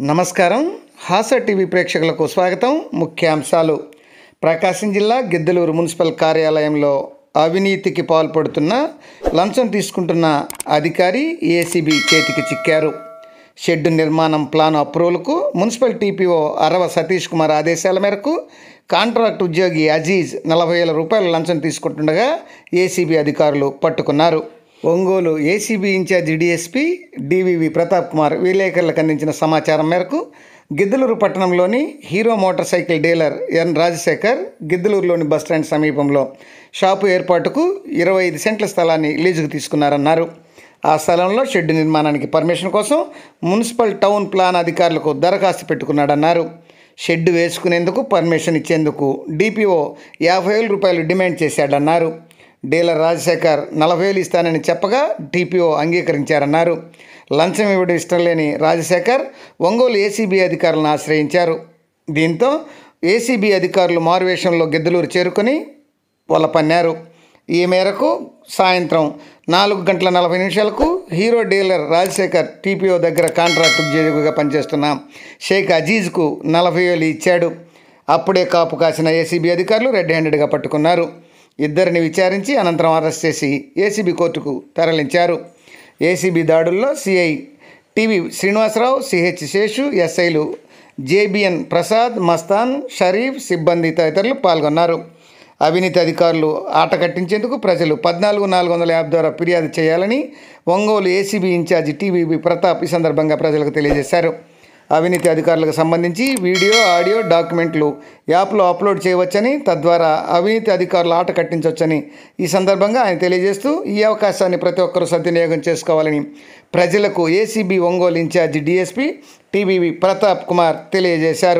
నమస్కారం హాస టీవీ ప్రేక్షకులకు స్వాగతం ముఖ్యాంశాలు ప్రకాశం జిల్లా గిద్దలూరు మున్సిపల్ కార్యాలయంలో అవినీతికి పాల్పడుతున్న లంచం తీసుకుంటున్న అధికారి ఏసీబీ చేతికి చిక్కారు షెడ్డు నిర్మాణం ప్లాన్ అప్రూవల్కు మున్సిపల్ టీపీఓ అరవ సతీష్ కుమార్ ఆదేశాల మేరకు కాంట్రాక్ట్ ఉద్యోగి అజీజ్ నలభై వేల రూపాయల లంచం తీసుకుంటుండగా ఏసీబీ అధికారులు పట్టుకున్నారు Ongole ACB incharge DSP DVV Pratap Kumar విలేకరులకు అందించిన సమాచారం మేరకు గిద్దలూరు పట్టణంలోని Hero motorcycle dealer N Rajasekhar గిద్దలూరులోని బస్టాండ్ సమీపంలో షాపు ఏర్పాటుకు ఇరవై ఐదు సెంట్ల స్థలాన్ని లీజుకు తీసుకున్నారన్నారు ఆ స్థలంలో షెడ్ నిర్మాణానికి పర్మిషన్ కోసం మున్సిపల్ టౌన్ ప్లాన్ అధికారులకు దరఖాస్తు పెట్టుకున్నాడన్నారు షెడ్ వేసుకునేందుకు పర్మిషన్ ఇచ్చేందుకు డిపిఓ యాభై వేల రూపాయలు డిమాండ్ చేశాడన్నారు డీలర్ రాజశేఖర్ నలభై వేలు ఇస్తానని చెప్పగా టీపీఓ అంగీకరించారన్నారు లంచం ఇవ్వడం ఇష్టం లేని రాజశేఖర్ ఒంగోలు ఏసీబీ అధికారులను ఆశ్రయించారు దీంతో ఏసీబీ అధికారులు మారువేషంలో గిద్దలూరు చేరుకొని వలపన్నారు ఈ మేరకు సాయంత్రం నాలుగు గంటల నలభై నిమిషాలకు హీరో డీలర్ రాజశేఖర్ టీపీఓ దగ్గర కాంట్రాక్ట్ ఉద్యోగిగా పనిచేస్తున్న షేక్ అజీజ్కు నలభై వేలు ఇచ్చాడు అప్పుడే కాపు కాసిన ఏసీబీ అధికారులు రెడ్ హ్యాండెడ్గా పట్టుకున్నారు ఇద్దరిని విచారించి అనంతరం అరెస్ట్ చేసి ఏసీబీ కోర్టుకు తరలించారు ఏసీబీ దాడుల్లో CI TV Srinivasarao CH Seshu ఎస్ఐలు జేబిఎన్ ప్రసాద్ మస్తాన్ షరీఫ్ సిబ్బంది తదితరులు పాల్గొన్నారు అవినీతి అధికారులు ఆట కట్టించేందుకు ప్రజలు పద్నాలుగు నాలుగు వందల యాప్ ద్వారా ఫిర్యాదు చేయాలని Ongole ACB incharge TVB Pratap ఈ సందర్భంగా ప్రజలకు తెలియజేశారు అవినీతి అధికారులకు సంబంధించి వీడియో ఆడియో డాక్యుమెంట్లు యాప్లో అప్లోడ్ చేయవచ్చని తద్వారా అవినీతి అధికారులు ఆట కట్టించవచ్చని ఈ సందర్భంగా ఆయన తెలియజేస్తూ ఈ అవకాశాన్ని ప్రతి ఒక్కరూ సద్వినియోగం చేసుకోవాలని ప్రజలకు ACB Ongole incharge DSP TVV Pratap Kumar తెలియజేశారు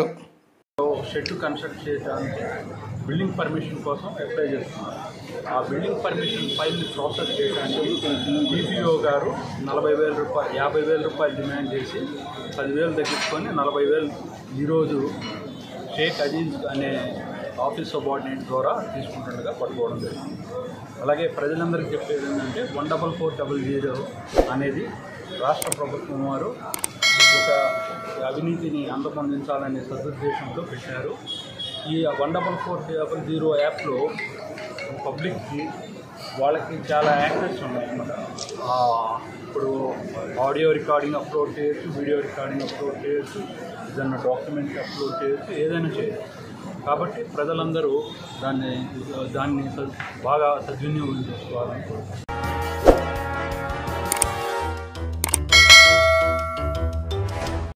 షెడ్ కన్స్ట్రక్ట్ చేయడానికి బిల్డింగ్ పర్మిషన్ కోసం అప్లై చేస్తున్నాం ఆ బిల్డింగ్ పర్మిషన్ ఫైల్ని ప్రాసెస్ చేయడానికి డిపిఓ గారు నలభై వేల రూపాయలు యాభై వేల రూపాయలు డిమాండ్ చేసి పదివేలు తగ్గించుకొని నలభై వేలు ఈరోజు షేక్ అజీజ్ అనే ఆఫీస్ సబార్డినేట్ ద్వారా తీసుకుంటుండగా పట్టుకోవడం జరిగింది అలాగే ప్రజలందరికీ చెప్పేది ఏంటంటే one double four double zero అనేది రాష్ట్ర ప్రభుత్వం వారు ఒక అవినీతిని అంతమొందించాలనే సదుద్దేశంతో పెట్టారు ఈ one double four double zero యాప్లో పబ్లిక్కి వాళ్ళకి చాలా యాక్సెస్ ఉన్నాయి అన్నమాట ఆ, ఇప్పుడు ఆడియో రికార్డింగ్ అప్లోడ్ చేయొచ్చు వీడియో రికార్డింగ్ అప్లోడ్ చేయొచ్చు ఏదైనా డాక్యుమెంట్ అప్లోడ్ చేయొచ్చు ఏదైనా చేయొచ్చు కాబట్టి ప్రజలందరూ దాన్ని దాన్ని సద్- బాగా సద్వినియోగం చేసుకోవాలని కోరుతున్నాను